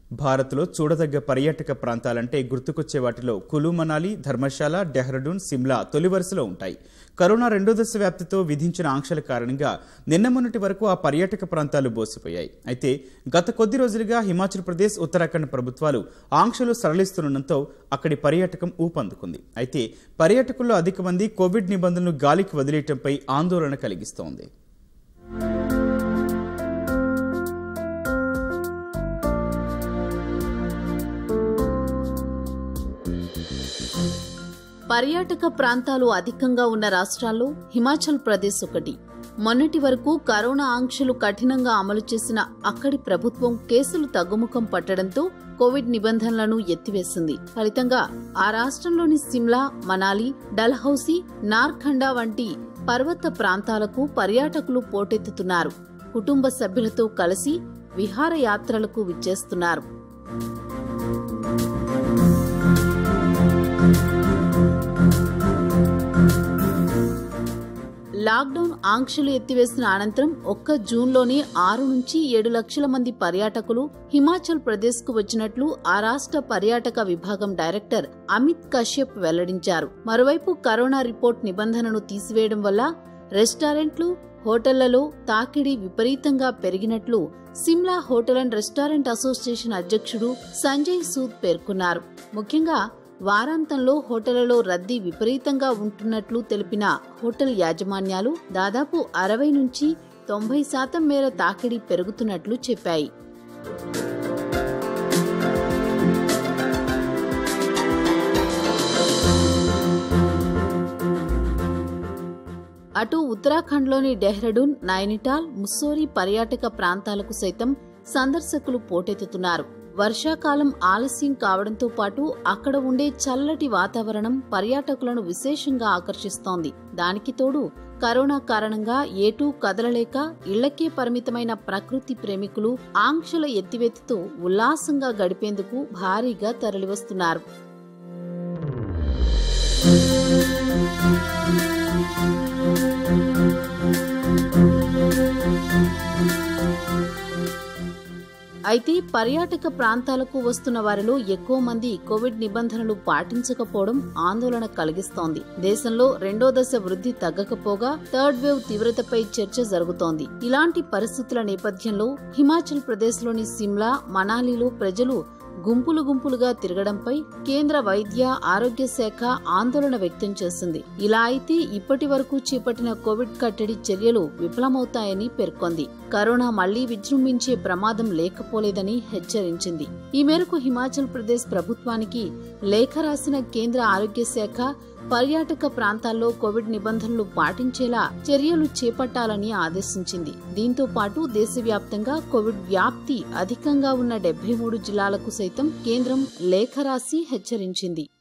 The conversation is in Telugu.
భారత్లో చూడదగ్గ పర్యాటక ప్రాంతాలంటే గుర్తుకొచ్చే వాటిలో కులు మనాలి ధర్మశాల డెహ్రాడూన్ సిమ్లా తొలి వరుసలో ఉంటాయి కరోనా రెండో దశ వ్యాప్తితో విధించిన ఆంక్షల కారణంగా నిన్న మొన్నటి వరకు ఆ పర్యాటక ప్రాంతాలు బోసిపోయాయి అయితే గత కొద్ది రోజులుగా హిమాచల్ ప్రదేశ్ ఉత్తరాఖండ్ ప్రభుత్వాలు ఆంక్షలు సరళిస్తుండటంతో అక్కడి పర్యాటకం ఊపందుకుంది అయితే పర్యాటకుల్లో అధిక మంది కోవిడ్ నిబంధనలు గాలికి వదిలేయటంపై ఆందోళన కలిగిస్తోంది పర్యాటక ప్రాంతాలు అధికంగా ఉన్న రాష్ట్రాల్లో హిమాచల్ ప్రదేశ్ ఒకటి మొన్నటి వరకు కరోనా ఆంక్షలు కఠినంగా అమలు చేసిన అక్కడి ప్రభుత్వం కేసులు తగ్గుముఖం పట్టడంతో కోవిడ్ నిబంధనలను ఎత్తివేసింది ఫలితంగా ఆ రాష్ట్రంలోని సిమ్లా మనాలి డల్హౌసీ నార్ఖండా వంటి పర్వత ప్రాంతాలకు పర్యాటకులు పోటెత్తుతున్నారు కుటుంబ సభ్యులతో కలిసి విహారయాత్రలకు విచ్చేస్తున్నారు లాక్డౌన్ ఆంక్షలు ఎత్తివేసిన అనంతరం ఒక్క జూన్లోనే ఆరు నుంచి ఏడు లక్షల మంది పర్యాటకులు హిమాచల్ ప్రదేశ్ కు వచ్చినట్లు ఆ రాష్ట్ర పర్యాటక విభాగం డైరెక్టర్ అమిత్ కశ్యప్ వెల్లడించారు మరోవైపు కరోనా రిపోర్ట్ నిబంధనను తీసివేయడం వల్ల రెస్టారెంట్లు హోటళ్లలో తాకిడి విపరీతంగా పెరిగినట్లు Shimla hotel and restaurant association అధ్యక్షుడు సంజయ్ సూద్ పేర్కొన్నారు ముఖ్యంగా వారాంతంలో హోటళ్లలో రద్దీ విపరీతంగా ఉంటున్నట్లు తెలిపిన హోటల్ యాజమాన్యాలు దాదాపు అరవై నుంచి తొంభై శాతం మేర తాకిడి పెరుగుతున్నట్లు చెప్పాయి అటు ఉత్తరాఖండ్లోని డెహ్రాడూన్ నైనిటాల్ ముస్సోరీ పర్యాటక ప్రాంతాలకు సైతం సందర్శకులు పోటెత్తుతున్నారు వర్షాకాలం ఆలస్యం కావడంతో పాటు అక్కడ ఉండే చల్లటి వాతావరణం పర్యాటకులను విశేషంగా ఆకర్షిస్తోంది దానికి తోడు కరోనా కారణంగా ఏటూ కదలలేక ఇళ్లకే పరిమితమైన ప్రకృతి ప్రేమికులు ఆంక్షల ఎత్తివేతితో ఉల్లాసంగా గడిపేందుకు భారీగా తరలివస్తున్నారు అయితే పర్యాటక ప్రాంతాలకు వస్తున్న వారిలో ఎక్కువ మంది కోవిడ్ నిబంధనలు పాటించకపోవడం ఆందోళన కలిగిస్తోంది దేశంలో రెండో దశ వృద్ధి తగ్గకపోగా థర్డ్ వేవ్ తీవ్రతపై చర్చ జరుగుతోంది ఇలాంటి పరిస్థితుల నేపథ్యంలో హిమాచల్ ప్రదేశ్లోని సిమ్లా మనాలిలో ప్రజలు గుంపులు గుంపులుగా తిరగడంపై కేంద్ర వైద్య ఆరోగ్య శాఖ ఆందోళన వ్యక్తం చేసింది ఇలా అయితే ఇప్పటి వరకు చేపట్టిన కోవిడ్ కట్టడి చర్యలు విఫలమవుతాయని పేర్కొంది కరోనా మళ్లీ విజృంభించే ప్రమాదం లేకపోలేదని హెచ్చరించింది ఈ మేరకు హిమాచల్ ప్రదేశ్ ప్రభుత్వానికి లేఖ రాసిన కేంద్ర ఆరోగ్య శాఖ పర్యాటక ప్రాంతాల్లో కోవిడ్ నిబంధనలు పాటించేలా చర్యలు చేపట్టాలని ఆదేశించింది దీంతో పాటు దేశవ్యాప్తంగా కోవిడ్ వ్యాప్తి అధికంగా ఉన్న డెబ్బై మూడు జిల్లాలకు సైతం కేంద్రం లేఖ రాసి హెచ్చరించింది